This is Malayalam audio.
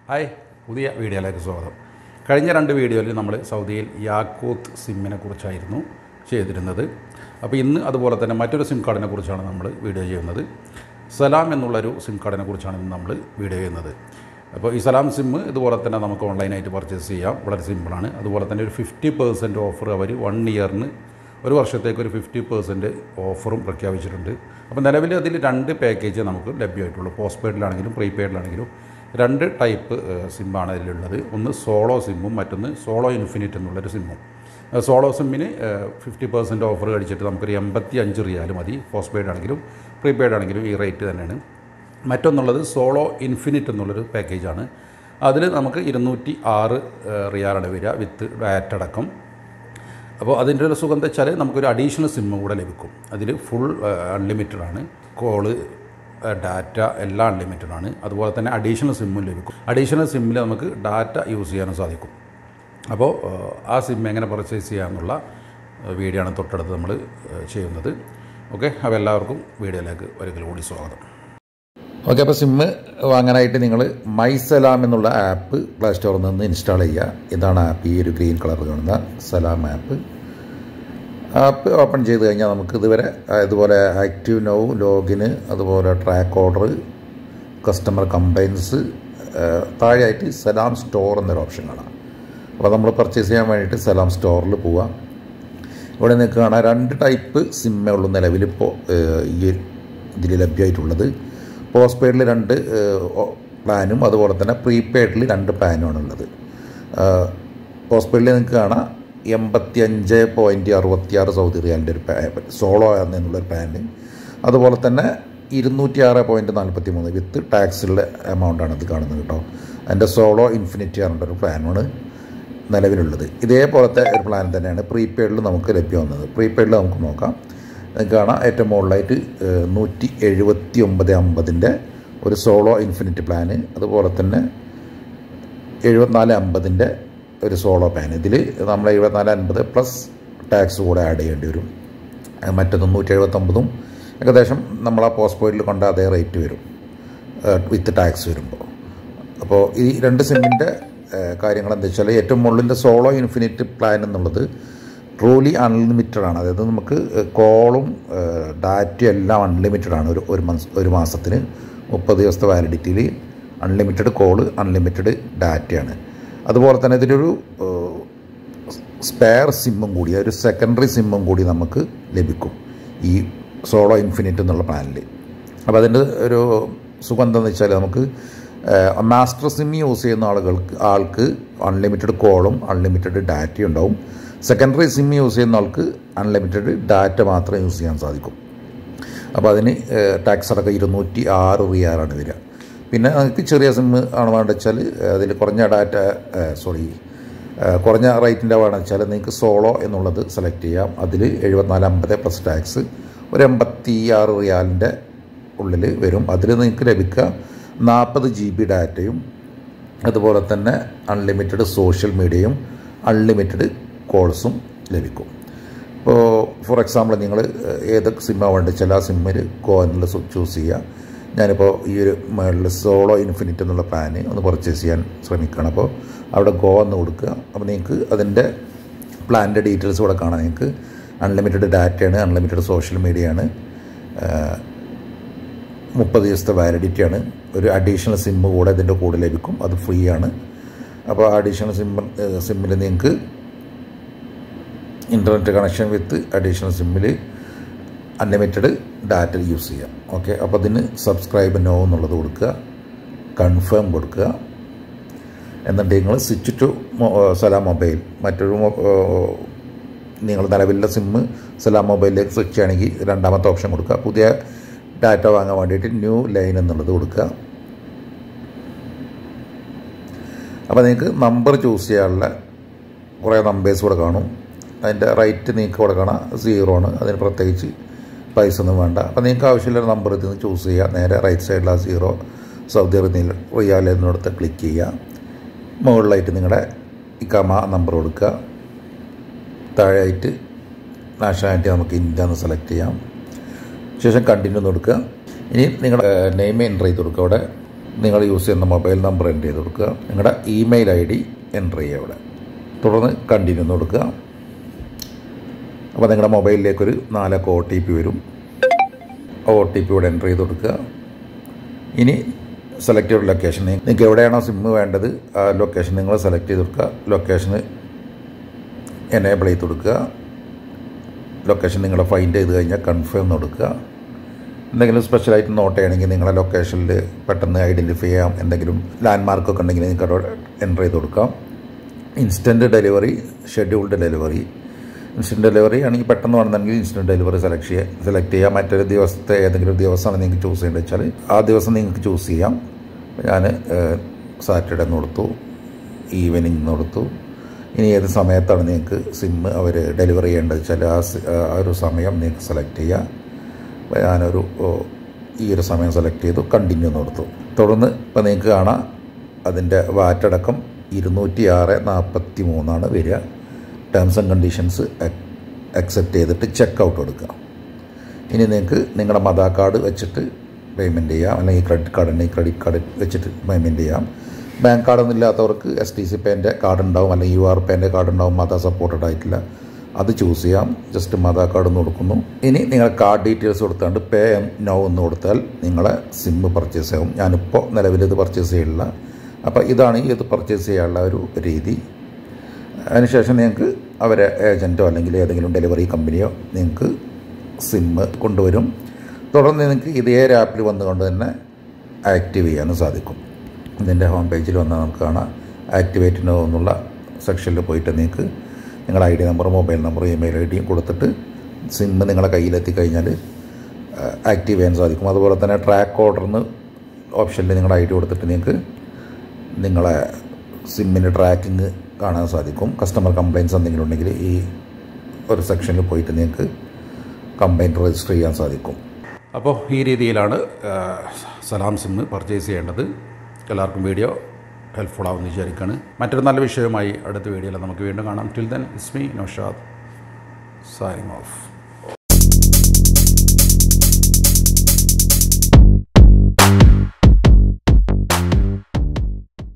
ഹായ് പുതിയ വീഡിയോയിലേക്ക് സ്വാഗതം കഴിഞ്ഞ രണ്ട് വീഡിയോയിൽ നമ്മൾ സൗദിയിൽ യാക്കൂത്ത് സിമ്മിനെ കുറിച്ചായിരുന്നു ചെയ്തിരുന്നത് അപ്പോൾ ഇന്ന് അതുപോലെ തന്നെ മറ്റൊരു സിം കാർഡിനെ കുറിച്ചാണ് നമ്മൾ വീഡിയോ ചെയ്യുന്നത് സലാം എന്നുള്ളൊരു സിം കാർഡിനെ കുറിച്ചാണ് ഇന്ന് നമ്മൾ വീഡിയോ ചെയ്യുന്നത് അപ്പോൾ ഈ സലാം സിം ഇതുപോലെ തന്നെ നമുക്ക് ഓൺലൈനായിട്ട് പർച്ചേസ് ചെയ്യാം വളരെ സിമ്പിളാണ് അതുപോലെ തന്നെ ഒരു ഫിഫ്റ്റി പെർസെൻറ്റ് ഓഫർ അവർ വൺ ഇയറിന് ഒരു വർഷത്തേക്ക് ഒരു ഫിഫ്റ്റി പെർസെൻറ്റ് ഓഫറും പ്രഖ്യാപിച്ചിട്ടുണ്ട് അപ്പോൾ നിലവിൽ അതിൽ രണ്ട് പാക്കേജ് നമുക്ക് ലഭ്യമായിട്ടുള്ളൂ പോസ്റ്റ് പെയ്ഡിലാണെങ്കിലും പ്രീപെയ്ഡിലാണെങ്കിലും രണ്ട് ടൈപ്പ് സിമ്മാണ് അതിലുള്ളത് ഒന്ന് സോളോ സിമ്മും മറ്റൊന്ന് സോളോ ഇൻഫിനിറ്റ് എന്നുള്ളൊരു സിമ്മും ഏഹ് സോളോ സിമ്മിന് ഫിഫ്റ്റി പെർസെൻറ്റ് ഓഫർ കഴിച്ചിട്ട് നമുക്കൊരു എൺപത്തി അഞ്ച് റിയാൽ മതി പോസ്റ്റ് പെയ്ഡ് ആണെങ്കിലും പ്രീപെയ്ഡ് ആണെങ്കിലും ഈ റേറ്റ് തന്നെയാണ് മറ്റൊന്നുള്ളത് സോളോ ഇൻഫിനിറ്റ് എന്നുള്ളൊരു പാക്കേജാണ് അതിൽ നമുക്ക് ഇരുന്നൂറ്റി ആറ് റിയാലാണ് വരിക വിത്ത് വാറ്റ് അടക്കം അപ്പോൾ അതിൻ്റെ ഒരു സുഖം എന്താ വെച്ചാൽ നമുക്കൊരു അഡീഷണൽ സിമ്മ് കൂടെ ലഭിക്കും അതിൽ ഫുൾ അൺലിമിറ്റഡ് ആണ് കോള് ഡാറ്റ എല്ലാം അൺലിമിറ്റഡ് ആണ് അതുപോലെ തന്നെ അഡീഷണൽ സിമ്മും ലഭിക്കും അഡീഷണൽ സിമ്മിൽ നമുക്ക് ഡാറ്റ യൂസ് ചെയ്യാനും സാധിക്കും അപ്പോൾ ഏഹ്, ആ സിം എങ്ങനെ പർച്ചേസ് ചെയ്യാമെന്നുള്ള ഏഹ്, വീഡിയോ ആണ് തൊട്ടടുത്ത് നമ്മൾ ഏഹ്, ചെയ്യുന്നത് ഓക്കെ അപ്പോൾ എല്ലാവർക്കും വീഡിയോയിലേക്ക് ഒരിക്കൽ കൂടി സ്വാഗതം ഓക്കെ അപ്പോൾ സിമ്മ് വാങ്ങാനായിട്ട് നിങ്ങൾ മൈസലാം എന്നുള്ള ആപ്പ് പ്ലേ സ്റ്റോറിൽ നിന്ന് ഇൻസ്റ്റാൾ ചെയ്യുക ഇതാണ് ആപ്പ് ഈ ഒരു ഗ്രീൻ കളർ കാണുന്ന സലാം ആപ്പ് ആപ്പ് ഓപ്പൺ ചെയ്ത് കഴിഞ്ഞാൽ നമുക്ക് ഇതുവരെ ആ, ഇതുപോലെ ആക്റ്റീവ് നൗ ലോഗിന് അതുപോലെ ട്രാക്ക് ഓർഡർ കസ്റ്റമർ കംപ്ലൈൻസ് താഴെയായിട്ട് സലാം സ്റ്റോർ എന്നൊരു ഓപ്ഷൻ കാണാം അപ്പോൾ നമ്മൾ പർച്ചേസ് ചെയ്യാൻ വേണ്ടിയിട്ട് സലാം സ്റ്റോറിൽ പോവാം ഇവിടെ നിങ്ങൾക്ക് കാണാം രണ്ട് ടൈപ്പ് സിമ്മേ ഉള്ളൂ നിലവിലിപ്പോൾ ഈ ഇതിൽ ലഭ്യമായിട്ടുള്ളത് പോസ്റ്റ് പെയ്ഡിൽ രണ്ട് പ്ലാനും അതുപോലെ തന്നെ പ്രീപെയ്ഡിൽ രണ്ട് പ്ലാനുമാണ് ഉള്ളത് പോസ്റ്റ് പെയ്ഡിൽ നിങ്ങൾക്ക് കാണാം എൺപത്തി അഞ്ച് പോയിൻറ്റ് അറുപത്തിയാറ് സൗദി റിയാലിൻ്റെ ഒരു പാ സോളോ എന്നുള്ളൊരു പ്ലാന് അതുപോലെ തന്നെ ഇരുന്നൂറ്റി ആറ് പോയിൻറ്റ് നാൽപ്പത്തി മൂന്ന് വിത്ത് ടാക്സുള്ള എമൗണ്ടാണ് ഇത് കാണുന്നത് കേട്ടോ അതിൻ്റെ സോളോ ഇൻഫിനിറ്റി പറഞ്ഞിട്ടൊരു പ്ലാനാണ് നിലവിലുള്ളത് ഇതേപോലത്തെ ഒരു പ്ലാൻ തന്നെയാണ് പ്രീപെയ്ഡിൽ നമുക്ക് ലഭ്യമാകുന്നത് പ്രീപെയ്ഡിൽ നമുക്ക് നോക്കാം നിങ്ങൾക്ക് കാണാം ഏറ്റവും മുകളിലായിട്ട് ഏഹ്, നൂറ്റി എഴുപത്തി ഒമ്പത് അമ്പതിൻ്റെ ഒരു സോളോ ഇൻഫിനിറ്റ് പ്ലാന് അതുപോലെ തന്നെ എഴുപത്തിനാല് അമ്പതിൻ്റെ ഒരു സോളോ പ്ലാൻ ഇതിൽ നമ്മൾ എഴുപത്തിനാല് അൻപത് പ്ലസ് ടാക്സ് കൂടെ ആഡ് ചെയ്യേണ്ടി വരും ഏഹ്, മറ്റൊന്ന് നൂറ്റി എഴുപത്തൊമ്പതും ഏകദേശം നമ്മൾ ആ പോസ്റ്റ് പോയിന്റിൽ കൊണ്ട അതേ റേറ്റ് വരും വിത്ത് ടാക്സ് വരുമ്പോൾ അപ്പോൾ ഈ രണ്ട് സിമ്മിൻ്റെ കാര്യങ്ങൾ എന്താ വെച്ചാൽ ഏറ്റവും മുകളിലെ സോളോ ഇൻഫിനിറ്റ് പ്ലാൻ എന്നുള്ളത് ട്രൂലി അൺലിമിറ്റഡ് ആണ് അതായത് നമുക്ക് കോളും ഡാറ്റയും എല്ലാം അൺലിമിറ്റഡ് ആണ് ഒരു ഒരു മന്ത് ഒരു മാസത്തിന് മുപ്പത് ദിവസത്തെ വാലിഡിറ്റിയിൽ അൺലിമിറ്റഡ് കോള് അൺലിമിറ്റഡ് ഡാറ്റയാണ് അതുപോലെ തന്നെ ഇതിലൊരു സ്പെയർ സിമ്മും കൂടി ഒരു സെക്കൻഡറി സിമ്മും കൂടി നമുക്ക് ലഭിക്കും ഈ സോളോ ഇൻഫിനിറ്റ് എന്നുള്ള പ്ലാനിൽ അപ്പോൾ അതിൻ്റെ ഒരു സുഖം എന്താണെന്ന് വെച്ചാൽ നമുക്ക് മാസ്റ്റർ സിം യൂസ് ചെയ്യുന്ന ആളുകൾക്ക് ആൾക്ക് അൺലിമിറ്റഡ് കോളും അൺലിമിറ്റഡ് ഡാറ്റയും ഉണ്ടാവും സെക്കൻഡറി സിം യൂസ് ചെയ്യുന്ന ആൾക്ക് അൺലിമിറ്റഡ് ഡാറ്റ മാത്രമേ യൂസ് ചെയ്യാൻ സാധിക്കും അപ്പോൾ അതിന് ടാക്സ് അടക്കം ഇരുന്നൂറ്റി ആറ് റിയാലാണ് വരിക പിന്നെ നമുക്ക് ചെറിയ സിം ആണ് വേണ്ടത് വെച്ചാൽ അതിൽ കുറഞ്ഞ ഡാറ്റ സോറി കുറഞ്ഞ റേറ്റിൻ്റെ വേണമെന്ന് വെച്ചാൽ നിങ്ങൾക്ക് സോളോ എന്നുള്ളത് സെലക്ട് ചെയ്യാം അതിൽ എഴുപത്തിനാല് അമ്പത് പ്ലസ് ടാക്സ് ഒരു എൺപത്തി ആറ് റിയാലിൻ്റെ ഉള്ളിൽ വരും അതിൽ നിങ്ങൾക്ക് ലഭിക്കുക നാൽപ്പത് ജി ബി ഡാറ്റയും അതുപോലെ തന്നെ അൺലിമിറ്റഡ് സോഷ്യൽ മീഡിയയും അൺലിമിറ്റഡ് കോൾസും ലഭിക്കും ഇപ്പോൾ ഫോർ എക്സാമ്പിൾ നിങ്ങൾ ഏത് സിമ്മാണ് വേണ്ടത് വെച്ചാൽ ആ സിമ്മിൽ ഗോ എന്നുള്ള ചൂസ് ചെയ്യുക ഞാനിപ്പോൾ ഈ ഒരു മേളിൽ സോളോ ഇൻഫിനിറ്റ് എന്നുള്ള പ്ലാന് ഒന്ന് പർച്ചേസ് ചെയ്യാൻ ശ്രമിക്കുകയാണ് അപ്പോൾ അവിടെ ഗോ എന്ന് കൊടുക്കുക അപ്പോൾ നിങ്ങൾക്ക് അതിൻ്റെ പ്ലാനിൻ്റെ ഡീറ്റെയിൽസ് കൂടെ കാണാം നിങ്ങൾക്ക് അൺലിമിറ്റഡ് ഡാറ്റയാണ് അൺലിമിറ്റഡ് സോഷ്യൽ മീഡിയയാണ് മുപ്പത് ദിവസത്തെ വാലിഡിറ്റിയാണ് ഒരു അഡീഷണൽ സിമ്മ് കൂടെ ഇതിൻ്റെ കൂടെ ലഭിക്കും അത് ഫ്രീ ആണ് അപ്പോൾ അഡീഷണൽ സിമ്മ് സിമ്മിൽ നിങ്ങൾക്ക് ഇൻ്റർനെറ്റ് കണക്ഷൻ വിത്ത് അഡീഷണൽ സിമ്മിൽ അൺലിമിറ്റഡ് ഡാറ്റ യൂസ് ചെയ്യാം ഓക്കെ അപ്പോൾ അതിന് സബ്സ്ക്രൈബ് നോ എന്നുള്ളത് കൊടുക്കുക കൺഫേം കൊടുക്കുക എന്നിട്ട് നിങ്ങൾ സ്വിച്ച് ടു സലാം മൊബൈൽ മറ്റൊരു മൊ- ഏഹ് നിങ്ങൾ നിലവിലുള്ള സിമ്മ് സലാം മൊബൈലിലേക്ക് സ്വിച്ച് ചെയ്യുകയാണെങ്കിൽ രണ്ടാമത്തെ ഓപ്ഷൻ കൊടുക്കുക പുതിയ ഡാറ്റ വാങ്ങാൻ വേണ്ടിയിട്ട് ന്യൂ ലൈൻ എന്നുള്ളത് കൊടുക്കുക അപ്പോൾ നിങ്ങൾക്ക് നമ്പർ ചൂസ് ചെയ്യാനുള്ള കുറേ നമ്പേഴ്സ് കൂടെ കാണും അതിൻ്റെ റൈറ്റ് നിങ്ങൾക്ക് ഇവിടെ കാണാം സീറോ ആണ് അതിന് പ്രത്യേകിച്ച് പൈസ ഒന്നും വേണ്ട അപ്പോൾ നിങ്ങൾക്ക് ആവശ്യമുള്ള നമ്പർ ഇതിൽ നിന്ന് ചൂസ് ചെയ്യുക നേരെ റൈറ്റ് സൈഡിൽ ആ സീറോ സൗദി റിയൽ റിയാൽ എന്നിടത്ത് ക്ലിക്ക് ചെയ്യുക മുകളിലായിട്ട് നിങ്ങളുടെ ഇക്കാമ നമ്പർ കൊടുക്കുക താഴെയായിട്ട് നാഷണാലിറ്റി നമുക്ക് ഇന്ത്യ എന്ന് സെലക്ട് ചെയ്യാം ശേഷം കണ്ടിന്യൂ എന്ന് കൊടുക്കുക ഇനി നിങ്ങളുടെ നെയിം എൻ്റർ ചെയ്ത് കൊടുക്കുക അവിടെ നിങ്ങൾ യൂസ് ചെയ്യുന്ന മൊബൈൽ നമ്പർ എൻ്റർ ചെയ്ത് കൊടുക്കുക നിങ്ങളുടെ ഇമെയിൽ ഐ ഡി എൻ്റർ ചെയ്യുക അവിടെ തുടർന്ന് കണ്ടിന്യൂ എന്ന് കൊടുക്കുക അപ്പോൾ നിങ്ങളുടെ മൊബൈലിലേക്കൊരു നാലക്ക ഒ ടി പി വരും ഒ ടി പി ഇവിടെ എൻ്റർ ചെയ്ത് കൊടുക്കുക ഇനി സെലക്ട് ചെയ്ത ലൊക്കേഷൻ നിങ്ങൾക്ക് എവിടെയാണോ സിമ്മ് വേണ്ടത് ആ ലൊക്കേഷൻ നിങ്ങൾ സെലക്ട് ചെയ്ത് കൊടുക്കുക ലൊക്കേഷന് എനേബിൾ ചെയ്ത് കൊടുക്കുക ലൊക്കേഷൻ നിങ്ങൾ ഫൈൻഡ് ചെയ്ത് കഴിഞ്ഞാൽ കൺഫേം കൊടുക്കുക എന്തെങ്കിലും സ്പെഷ്യലായിട്ട് നോട്ട് ചെയ്യണമെങ്കിൽ നിങ്ങളെ ലൊക്കേഷനിൽ പെട്ടെന്ന് ഐഡൻറ്റിഫൈ ചെയ്യാം എന്തെങ്കിലും ലാൻഡ് മാർക്കൊക്കെ ഉണ്ടെങ്കിൽ നിങ്ങൾക്ക് അവിടെ എൻ്റർ ചെയ്ത് കൊടുക്കാം instant delivery scheduled delivery instant delivery ആണെങ്കിൽ പെട്ടെന്ന് വേണമെങ്കിൽ ഇൻസ്റ്റൻറ്റ് ഡെലിവറി സെലക്ട് ചെയ്യുക സെലക്ട് ചെയ്യുക മറ്റൊരു ദിവസത്തെ ഏതെങ്കിലും ഒരു ദിവസമാണ് നിങ്ങൾക്ക് ചൂസ് ചെയ്യേണ്ടത് വെച്ചാൽ ആ ദിവസം നിങ്ങൾക്ക് ചൂസ് ചെയ്യാം ഞാൻ സാറ്റർഡേ എന്ന് കൊടുത്തു ഈവനിങ് എന്ന് കൊടുത്തു ഇനി ഏത് സമയത്താണ് നിങ്ങൾക്ക് സിമ്മ് അവർ ഡെലിവറി ചെയ്യേണ്ടത് വെച്ചാൽ ആ സി- ആ ഒരു സമയം നിങ്ങൾക്ക് സെലക്ട് ചെയ്യുക അപ്പോൾ ഞാനൊരു ഓ, ഈ ഒരു സമയം സെലക്ട് ചെയ്തു കണ്ടിന്യൂ എന്ന് കൊടുത്തു തുടർന്ന് ഇപ്പോൾ നിങ്ങൾക്ക് കാണാം അതിൻ്റെ വാറ്റടക്കം ഇരുന്നൂറ്റി ആറ് നാൽപ്പത്തി മൂന്നാണ് വരിക ടേംസ് ആൻഡ് കണ്ടീഷൻസ് അക്സെപ്റ്റ് ചെയ്തിട്ട് ചെക്ക് ഔട്ട് കൊടുക്കുക ഇനി നിങ്ങൾക്ക് നിങ്ങളുടെ മദാർ കാർഡ് വെച്ചിട്ട് പേയ്മെൻറ്റ് ചെയ്യാം അല്ലെങ്കിൽ ക്രെഡിറ്റ് കാർഡ് ഉണ്ടെങ്കിൽ ക്രെഡിറ്റ് കാർഡ് വെച്ചിട്ട് പേയ്മെൻറ്റ് ചെയ്യാം ബാങ്ക് കാർഡൊന്നും ഇല്ലാത്തവർക്ക് എസ് ടി സി പേൻ്റെ കാർഡ് ഉണ്ടാവും അല്ലെങ്കിൽ യു ആർ പേൻ്റെ കാർഡ് ഉണ്ടാവും മദാർ സപ്പോർട്ടഡ് ആയിട്ടില്ല അത് ചൂസ് ചെയ്യാം ജസ്റ്റ് മദാർ കാർഡ് എന്ന് കൊടുക്കുന്നു ഇനി നിങ്ങൾ കാർഡ് ഡീറ്റെയിൽസ് കൊടുത്താണ്ട് പേ നോ എന്ന് കൊടുത്താൽ നിങ്ങളെ സിമ്മ് പർച്ചേസ് ആവും ഞാനിപ്പോൾ നിലവിൽ ഇത് പർച്ചേസ് ചെയ്യില്ല അപ്പോൾ ഇതാണ് ഈ ഇത് പർച്ചേസ് ചെയ്യാനുള്ള ഒരു രീതി അതിനുശേഷം നിങ്ങൾക്ക് അവരെ ഏജൻറ്റോ അല്ലെങ്കിൽ ഏതെങ്കിലും ഡെലിവറി കമ്പനിയോ നിങ്ങൾക്ക് സിമ്മ് കൊണ്ടുവരും തുടർന്ന് നിങ്ങൾക്ക് ഇതേ ഒരു ആപ്പിൽ വന്നുകൊണ്ട് തന്നെ ആക്റ്റീവ് ചെയ്യാനും സാധിക്കും ഇതിൻ്റെ ഹോം പേജിൽ വന്നാൽ നമുക്ക് കാണാം ആക്ടിവേറ്റ് നോ എന്നുള്ള സെക്ഷനിൽ പോയിട്ട് നിങ്ങൾക്ക് നിങ്ങളുടെ I D number mobile number email I ഡിയും കൊടുത്തിട്ട് സിമ്മ് നിങ്ങളുടെ കയ്യിലെത്തി കഴിഞ്ഞാൽ ആക്റ്റീവ് ചെയ്യാൻ സാധിക്കും അതുപോലെ തന്നെ ട്രാക്ക് ഓർഡർന്ന് ഓപ്ഷനിൽ നിങ്ങളുടെ ഐ ഡി കൊടുത്തിട്ട് നിങ്ങൾക്ക് നിങ്ങളെ സിമ്മിൻ്റെ ട്രാക്കിങ് കാണാൻ സാധിക്കും കസ്റ്റമർ കംപ്ലയിൻസ് എന്തെങ്കിലും ഉണ്ടെങ്കിൽ ഈ ഒരു സെക്ഷനിൽ പോയിട്ട് നിങ്ങൾക്ക് കംപ്ലയിൻറ്റ് രജിസ്റ്റർ ചെയ്യാൻ സാധിക്കും അപ്പോൾ ഈ രീതിയിലാണ് ആ, സലാം സിമ്മ് പർച്ചേസ് ചെയ്യേണ്ടത് എല്ലാവർക്കും വീഡിയോ ഹെൽപ്ഫുൾ ആവുമെന്ന് വിചാരിക്കുകയാണ് മറ്റൊരു നല്ല വിഷയവുമായി അടുത്ത വീഡിയോയിൽ നമുക്ക് വീണ്ടും കാണാം till then is me Naushad signing of